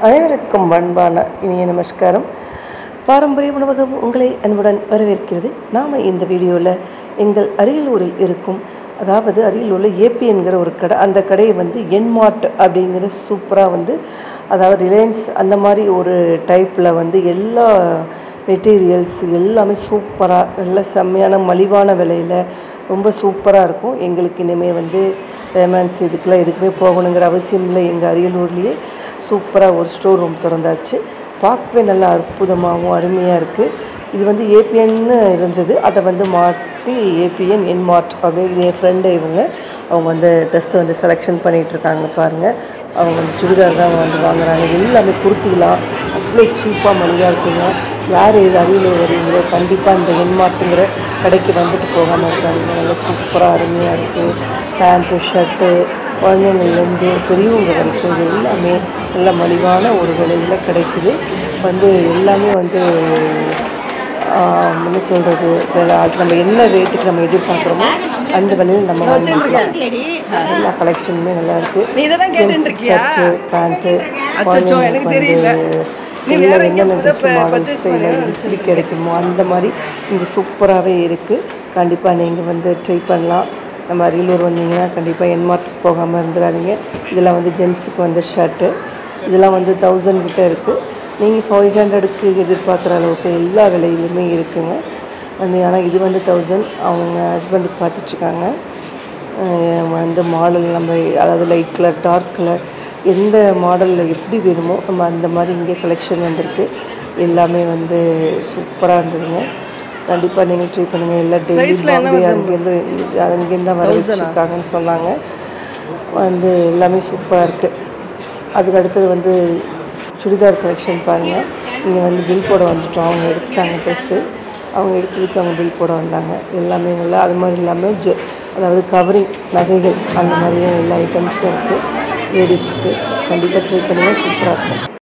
அனைவருக்கும் அன்பான இனிய நமஸ்காரம் பாரம்பரிய உணவகம் உங்களை அன்புடன் வரவேற்கிறது நாம் இந்த வீடியோவில் எங்கள் அரியலூரில் இருக்கும் அதாவது அரியலூரில் ஏபி என்கிற ஒரு கடை அந்த கடையை வந்து என்மார்ட் அப்படிங்கிற சூப்பராக வந்து அதாவது ரிலையன்ஸ் அந்த மாதிரி ஒரு டைப்பில் வந்து எல்லா மெட்டீரியல்ஸ் எல்லாமே சூப்பராக நல்ல செம்மையான மலிவான விலையில் ரொம்ப சூப்பராக இருக்கும் எங்களுக்கு இனிமேல் வந்து பேமெண்ட்ஸ் இதுக்கெல்லாம் எதுக்குமே போகணுங்கிற அவசியம் இல்லை எங்கள் அரியலூர்லேயே சூப்பராக ஒரு ஸ்டோர் ரூம் திறந்தாச்சு பார்க்கவே நல்லா அற்புதமாகவும் அருமையாக இருக்குது இது வந்து ஏபிஎன்னு இருந்தது அதை வந்து மாற்றி ஏபிஎன் என்மார்ட் அப்படின்னு என் ஃப்ரெண்டு இவங்க அவங்க வந்து ட்ரெஸ்ஸை வந்து செலெக்ஷன் பண்ணிகிட்ருக்காங்க பாருங்கள் அவங்க வந்து சுடிதார் தான் வந்து வாங்குறாங்க எல்லாமே குர்த்திலாம் அவ்வளோ சீப்பாக மலிவாக இருக்குங்க யார் இது அரியலூர் வரீங்களோ கண்டிப்பாக இந்த என்மார்ட்டுங்கிற கடைக்கு வந்துட்டு போகாமல் இருக்காங்க நல்லா சூப்பராக அருமையாக இருக்குது பேண்ட்டு ஷர்ட்டு குழந்தைங்கள்லேருந்து பெரியவங்க வரைக்கும் இது எல்லாமே நல்ல மலிவான ஒரு விலையில் கிடைக்குது வந்து எல்லாமே வந்து ஆஹ், என்ன சொல்கிறது விலை அது நம்ம என்ன ரேட்டுக்கு நம்ம எதிர்பார்க்குறோமோ அந்த விலையில் நம்ம வாங்கிக்கலாம் எல்லா கலெக்ஷனுமே நல்லா நீ இதெல்லாம் இருக்குது கேட்டுட்டு ஜென்ஸ் இருக்கியா? ஷர்ட்டு பேண்ட்டு அச்சச்சோ, எனக்கு தெரியல. நீ எல்லா வேற என்னென்ன எங்கேயோ ட்ரெஸ் ப- மாடல் purchase ஸ்டைலில் பண்ணு. எப்படி கிடைக்குமோ அந்த மாதிரி இங்கே சூப்பராகவே இருக்குது கண்டிப்பாக நீங்கள் வந்து ட்ரை பண்ணலாம் நம்ம அரியலூர் வந்தீங்கன்னா கண்டிப்பாக என்மார்ட்டுக்கு போகாமல் இருந்துடாதீங்க இதெல்லாம் வந்து ஜென்ஸுக்கு வந்து ஷர்ட்டு இதெல்லாம் வந்து தௌசண்ட் கிட்ட இருக்குது நீங்கள் ஃபைவ் ஹண்ட்ரடுக்கு எதிர்பார்க்குற அளவுக்கு எல்லா விலையிலுமே இருக்குங்க வந்து ஆனால் இது வந்து தௌசண்ட் அவங்க ஹஸ்பண்டுக்கு பார்த்துட்ருக்காங்க அஹ் வந்து மாடல் நம்ம அதாவது லைட் கலர் டார்க் கலர் எந்த மாடலில் எப்படி வேணுமோ நம்ம அந்த மாதிரி இங்கே கலெக்ஷன் வந்திருக்கு எல்லாமே வந்து சூப்பராக இருந்ததுங்க கண்டிப்பாக நீங்கள் ட்ரை பண்ணுங்கள் எல்லாம் டெல்லி Priceல என்ன பாம்பே வருது? அங்கேருந்து அங்கேருந்து தான் வர வச்சுருக்காங்கன்னு சொன்னாங்க வந்து எல்லாமே சூப்பராக இருக்குது அதுக்கு அடுத்தது வந்து சுடிதார் கலெக்ஷன் பாருங்கள் இங்கே வந்து பில் போட வந்துட்டோம் அவங்க எடுத்துட்டாங்க ட்ரெஸ்ஸு அவங்க எடுத்ததுக்கு அவங்க பில் போட வந்தாங்க எல்லாமே நல்லா அது மாதிரி இல்லாமல் ஜு அதாவது கவரிங் நகைகள் அந்த மாதிரியும் எல்லா ஐட்டம்ஸும் இருக்குது லேடிஸுக்கு கண்டிப்பாக ட்ரை பண்ணுங்கள் சூப்பராக இருக்கும்